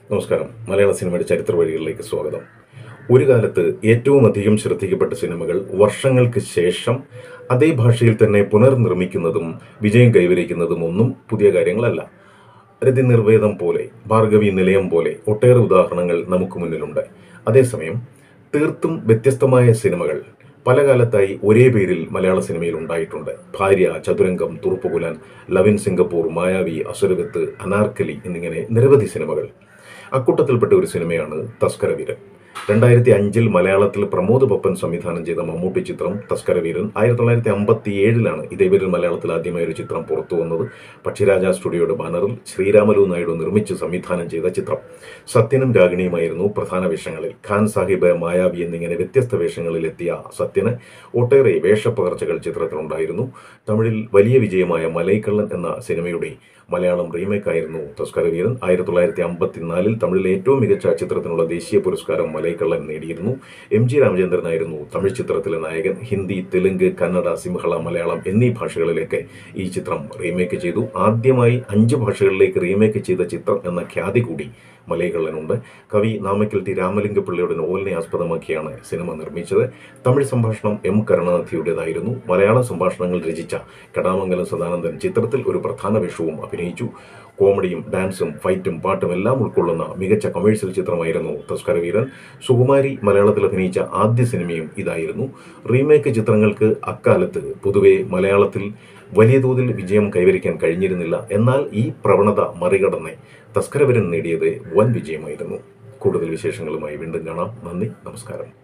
നമസ്കാരം മലയാള സിനിമയുടെ ചരിത്ര വഴികളിലേക്ക് സ്വാഗതം ഒരു കാലത്ത് ഏറ്റവും അധികം ശ്രദ്ധിക്കപ്പെട്ട സിനിമകൾ വർഷങ്ങൾക്ക് ശേഷം അതേ ഭാഷയിൽ തന്നെ പുനർനിർമ്മിക്കുന്നതും വിജയം കൈവരിക്കുന്നതും ഒന്നും പുതിയ കാര്യങ്ങളല്ല രതി നിർവേദം പോലെ ഭാർഗവി നിലയം പോലെ ഒട്ടേറെ ഉദാഹരണങ്ങൾ നമുക്ക് മുന്നിലുണ്ട് അതേസമയം തീർത്തും വ്യത്യസ്തമായ സിനിമകൾ പല കാലത്തായി ഒരേ പേരിൽ മലയാള സിനിമയിൽ ഉണ്ടായിട്ടുണ്ട് ഭാര്യ ചതുരംഗം തുറുപ്പുകുലൻ ലവിൻ സിംഗപ്പൂർ മായാവി അസുരവിത്ത് അനാർക്കലി എന്നിങ്ങനെ നിരവധി സിനിമകൾ അക്കൂട്ടത്തിൽപ്പെട്ട ഒരു സിനിമയാണ് തസ്കരവീരൻ രണ്ടായിരത്തി അഞ്ചിൽ മലയാളത്തിൽ പ്രമോദ് പപ്പൻ സംവിധാനം ചെയ്ത മമ്മൂട്ടി ചിത്രം തസ്കരവീരൻ ആയിരത്തി തൊള്ളായിരത്തി അമ്പത്തി ഏഴിലാണ് ഇതേ പേരിൽ മലയാളത്തിൽ ആദ്യമായി ഒരു ചിത്രം പുറത്തു വന്നത് പക്ഷിരാജ സ്റ്റുഡിയോയുടെ ബാനറിൽ ശ്രീരാമലു നായിഡു നിർമ്മിച്ച് സംവിധാനം ചെയ്ത ചിത്രം സത്യനും രാഗിണിയുമായിരുന്നു പ്രധാന വേഷങ്ങളിൽ ഖാൻ സാഹിബ് മായാവി എന്നിങ്ങനെ വ്യത്യസ്ത വേഷങ്ങളിൽ എത്തിയ സത്യന് ഒട്ടേറെ വേഷപ്പകർച്ചകൾ ചിത്രത്തിലുണ്ടായിരുന്നു തമിഴിൽ വലിയ വിജയമായ മലൈക്കള്ളൻ എന്ന സിനിമയുടെ മലയാളം റീമേക്ക് ആയിരുന്നു തസ്കരവീരൻ ആയിരത്തി തൊള്ളായിരത്തി അമ്പത്തിനാലിൽ തമിഴിലെ ഏറ്റവും മികച്ച ചിത്രത്തിനുള്ള ദേശീയ പുരസ്കാരം മലൈക്കള്ളൻ നേടിയിരുന്നു എം ജി രാമചന്ദ്രനായിരുന്നു തമിഴ് ചിത്രത്തിലെ നായകൻ ഹിന്ദി തെലുങ്ക് കന്നഡ സിംഹള മലയാളം എന്നീ ഭാഷകളിലേക്ക് ഈ ചിത്രം റീമേക്ക് ചെയ്തു ആദ്യമായി അഞ്ച് ഭാഷകളിലേക്ക് റീമേക്ക് ചെയ്ത ചിത്രം എന്ന ഖ്യാതി കൂടി മലൈക്കള്ളനുണ്ട് കവി നാമക്കൽ ടി രാമലിംഗപിള്ളയുടെ നോവലിനെ ആസ്പദമാക്കിയാണ് സിനിമ നിർമ്മിച്ചത് തമിഴ് സംഭാഷണം എം കരുണാനിധിയുടേതായിരുന്നു മലയാള സംഭാഷണങ്ങൾ രചിച്ച കടാമംഗലം സദാനന്ദൻ ചിത്രത്തിൽ ഒരു പ്രധാന വേഷവും അഭിനയിച്ചു കോമഡിയും ഡാൻസും ഫൈറ്റും പാട്ടും എല്ലാം ഉൾക്കൊള്ളുന്ന മികച്ച കൊമേഴ്സ്യൽ ചിത്രമായിരുന്നു തസ്കരവീരൻ സുകുമാരി മലയാളത്തിൽ അഭിനയിച്ച ആദ്യ സിനിമയും ഇതായിരുന്നു റീമേക്ക് ചിത്രങ്ങൾക്ക് അക്കാലത്ത് പൊതുവെ മലയാളത്തിൽ വലിയ തോതിൽ വിജയം കൈവരിക്കാൻ കഴിഞ്ഞിരുന്നില്ല എന്നാൽ ഈ പ്രവണത മറികടന്ന് തസ്കരവീരൻ നേടിയത് വൻ വിജയമായിരുന്നു കൂടുതൽ വിശേഷങ്ങളുമായി വീണ്ടും കാണാം നന്ദി നമസ്കാരം